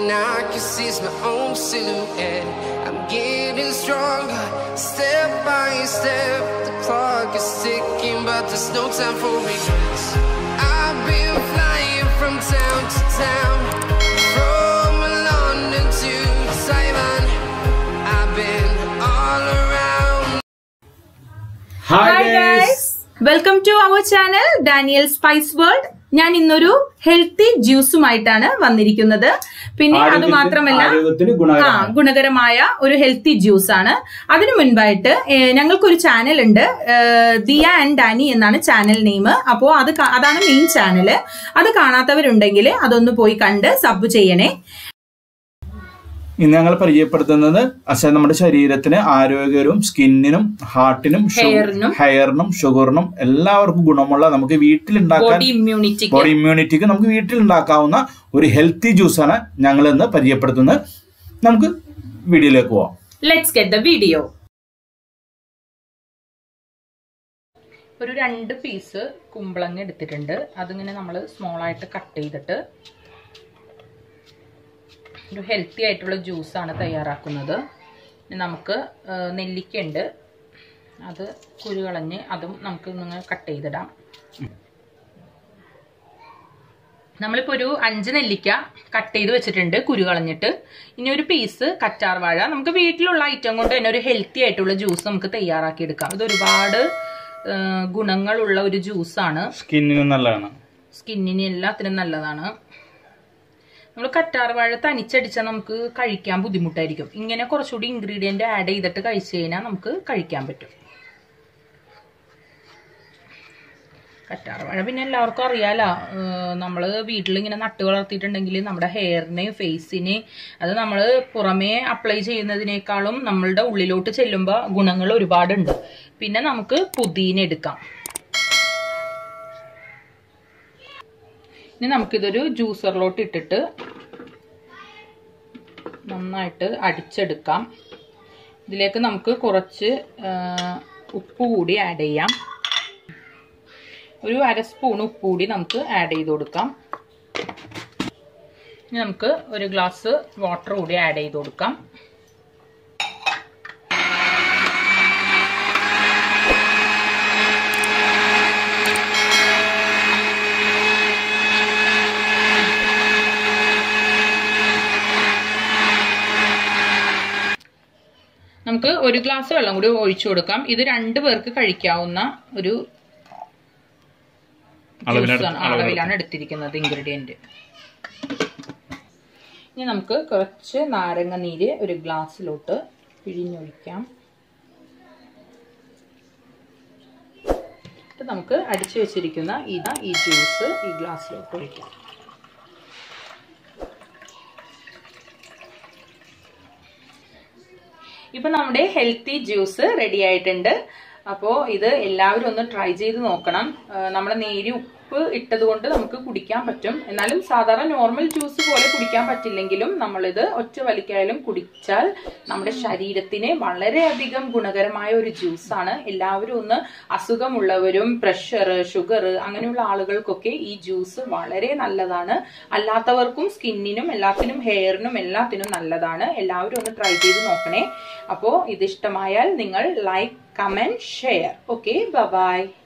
I can see it's my own silhouette. I'm getting stronger, step by step. The clock is ticking, but there's no time for regrets. I've been flying from town to town, from London to Taiwan. I've been all around. Hi guys welcome to our channel Daniel spice world ഞാൻ ഇന്നൊരു healthy ജ്യൂസുമായിട്ടാണ് വന്നിരിക്കുന്നത് പിന്നെ അത് ആരോഗ്യത്തിന്- മാത്രമല്ല ആരോഗ്യത്തിന് ആ ഗുണകരമാണ് ഗുണകരമായ ഒരു ഹെൽത്തി ജ്യൂസ് ആണ് അതിനു മുൻപായിട്ട് ഏഹ്, ഞങ്ങൾക്കൊരു ചാനൽ ഉണ്ട് ഏഹ്, ദിയ ആൻഡ് ഡാനി എന്നാണ് ചാനൽ നെയിം അപ്പോൾ അത് കാ- അതാണ് മെയിൻ ചാനൽ അത് കാണാത്തവരുണ്ടെങ്കിൽ അതൊന്ന് പോയി കണ്ട് സബ് ചെയ്യണേ ഇന്ന് ഞങ്ങൾ പരിചയപ്പെടുത്തുന്നത് അച്ഛൻ നമ്മുടെ ശരീരത്തിന് ആരോഗ്യകരവും സ്കിന്നിനും ഹാർട്ടിനും ഹെയറിനും. ഹെയറിനും ഷുഗറിനും എല്ലാവർക്കും ഗുണമുള്ള നമുക്ക് വീട്ടിലുണ്ടാക്കാൻ ബോഡി ഇമ്മ്യൂണിറ്റിക്ക് ബോഡി ഇമ്മ്യൂണിറ്റിക്ക് നമുക്ക് വീട്ടിലുണ്ടാക്കാവുന്ന ഒരു ഹെൽത്തി ജ്യൂസാണ് ഞങ്ങൾ ഇന്ന് പരിചയപ്പെടുത്തുന്നത് നമുക്ക് വീഡിയോയിലേക്ക് പോവാം ലെറ്റ്സ് ഗെറ്റ് ദ വീഡിയോ ഒരു രണ്ട് പീസ് കുമ്പളങ്ങ എടുത്തിട്ടുണ്ട് അതിങ്ങനെ നമ്മൾ സ്മോൾ ആയിട്ട് കട്ട് ചെയ്തിട്ട് ഒരു ഹെൽത്തി ആയിട്ടുള്ള ജ്യൂസാണ് തയ്യാറാക്കുന്നത് ഇനി നമുക്ക് ആ, നെല്ലിക്കയുണ്ട് അത് കുരു കളഞ്ഞ് അതും നമുക്ക് ഇങ്ങനെ കട്ട് ചെയ്തിടാം നമ്മളിപ്പോൾ ഒരു അഞ്ച് നെല്ലിക്ക കട്ട് ചെയ്ത് വെച്ചിട്ടുണ്ട് കുരു കളഞ്ഞിട്ട് ഇനി ഒരു പീസ് കറ്റാർ വാഴ നമുക്ക് വീട്ടിലുള്ള ഐറ്റം കൊണ്ട് തന്നെ ഒരു ഹെൽത്തി ആയിട്ടുള്ള ജ്യൂസ് നമുക്ക് തയ്യാറാക്കി എടുക്കാം ഇത് ഒരുപാട് ആ, ഗുണങ്ങളുള്ള ഒരു ജ്യൂസാണ് സ്കിന്നിനും നല്ലതാണ് സ്കിന്നിന് എല്ലാത്തിനും നല്ലതാണ് നമ്മൾ കറ്റാർ വാഴ തനിച്ചടിച്ചാൽ നമുക്ക് കഴിക്കാൻ ബുദ്ധിമുട്ടായിരിക്കും ഇങ്ങനെ കുറച്ചുകൂടി ഇൻഗ്രീഡിയന്റ് ആഡ് ചെയ്തിട്ട് കഴിച്ചു കഴിഞ്ഞാൽ നമുക്ക് കഴിക്കാൻ പറ്റും കറ്റാർ വാഴ പിന്നെ എല്ലാവർക്കും അറിയാലോ നമ്മൾ വീട്ടിൽ ഇങ്ങനെ നട്ട് വളർത്തിയിട്ടുണ്ടെങ്കിൽ നമ്മുടെ ഹെയറിന് ഫേസിന് അത് നമ്മൾ പുറമേ അപ്ലൈ ചെയ്യുന്നതിനേക്കാളും നമ്മളുടെ ഉള്ളിലോട്ട് ചെല്ലുമ്പോൾ ഗുണങ്ങൾ ഒരുപാടുണ്ട് പിന്നെ നമുക്ക് പുതിന എടുക്കാം ഇനി നമുക്കിതൊരു ജ്യൂസറിലോട്ട് ഇട്ടിട്ട് നന്നായിട്ട് അടിച്ചെടുക്കാം ഇതിലേക്ക് നമുക്ക് കുറച്ച് ആ, ഉപ്പ് കൂടി ആഡ് ചെയ്യാം ഒരു അര സ്പൂൺ ഉപ്പ് കൂടി നമുക്ക് ആഡ് ചെയ്ത് കൊടുക്കാം ഇനി നമുക്ക് ഒരു ഗ്ലാസ് വാട്ടർ കൂടി ആഡ് ചെയ്ത് കൊടുക്കാം നമുക്ക് ഒരു ഗ്ലാസ് വെള്ളം കൂടി ഒഴിച്ചു കൊടുക്കാം ഇത് രണ്ടു പേർക്ക് കഴിക്കാവുന്ന ഒരു അളവിലാണ് ജ്യൂസാണ്. അളവിലാണ് എടുത്തിരിക്കുന്നത് ഇൻഗ്രീഡിയന്റ് ഇനി നമുക്ക് കുറച്ച് നാരങ്ങ നീര് ഒരു ഗ്ലാസ്സിലോട്ട് പിഴിഞ്ഞൊഴിക്കാം ഇത് നമുക്ക് അടിച്ചു വെച്ചിരിക്കുന്ന ഇതാ ഈ ജ്യൂസ് ഈ ഗ്ലാസ്സിലോട്ട് ഒഴിക്കാം ഇപ്പൊ നമ്മുടെ ഹെൽത്തി ജ്യൂസ് റെഡി ആയിട്ടുണ്ട് അപ്പോൾ ഇത് എല്ലാവരും ഒന്ന് ട്രൈ ചെയ്ത് നോക്കണം ആ, നമ്മുടെ നേരി ഉപ്പ് ഇട്ടത് കൊണ്ട് നമുക്ക് കുടിക്കാൻ പറ്റും എന്നാലും സാധാരണ നോർമൽ ജ്യൂസ് പോലെ കുടിക്കാൻ പറ്റില്ലെങ്കിലും നമ്മളിത് ഒറ്റ വലിക്കായാലും കുടിച്ചാൽ നമ്മുടെ ശരീരത്തിന് വളരെയധികം ഗുണകരമായ ഒരു ജ്യൂസാണ് എല്ലാവരും ഒന്ന് അസുഖമുള്ളവരും പ്രഷർ ഷുഗർ അങ്ങനെയുള്ള ആളുകൾക്കൊക്കെ ഈ ജ്യൂസ് വളരെ നല്ലതാണ് അല്ലാത്തവർക്കും സ്കിന്നിനും എല്ലാത്തിനും ഹെയറിനും എല്ലാത്തിനും നല്ലതാണ് എല്ലാവരും ഒന്ന് ട്രൈ ചെയ്ത് നോക്കണേ അപ്പോൾ ഇത് ഇഷ്ടമായാൽ നിങ്ങൾ like comment share okay by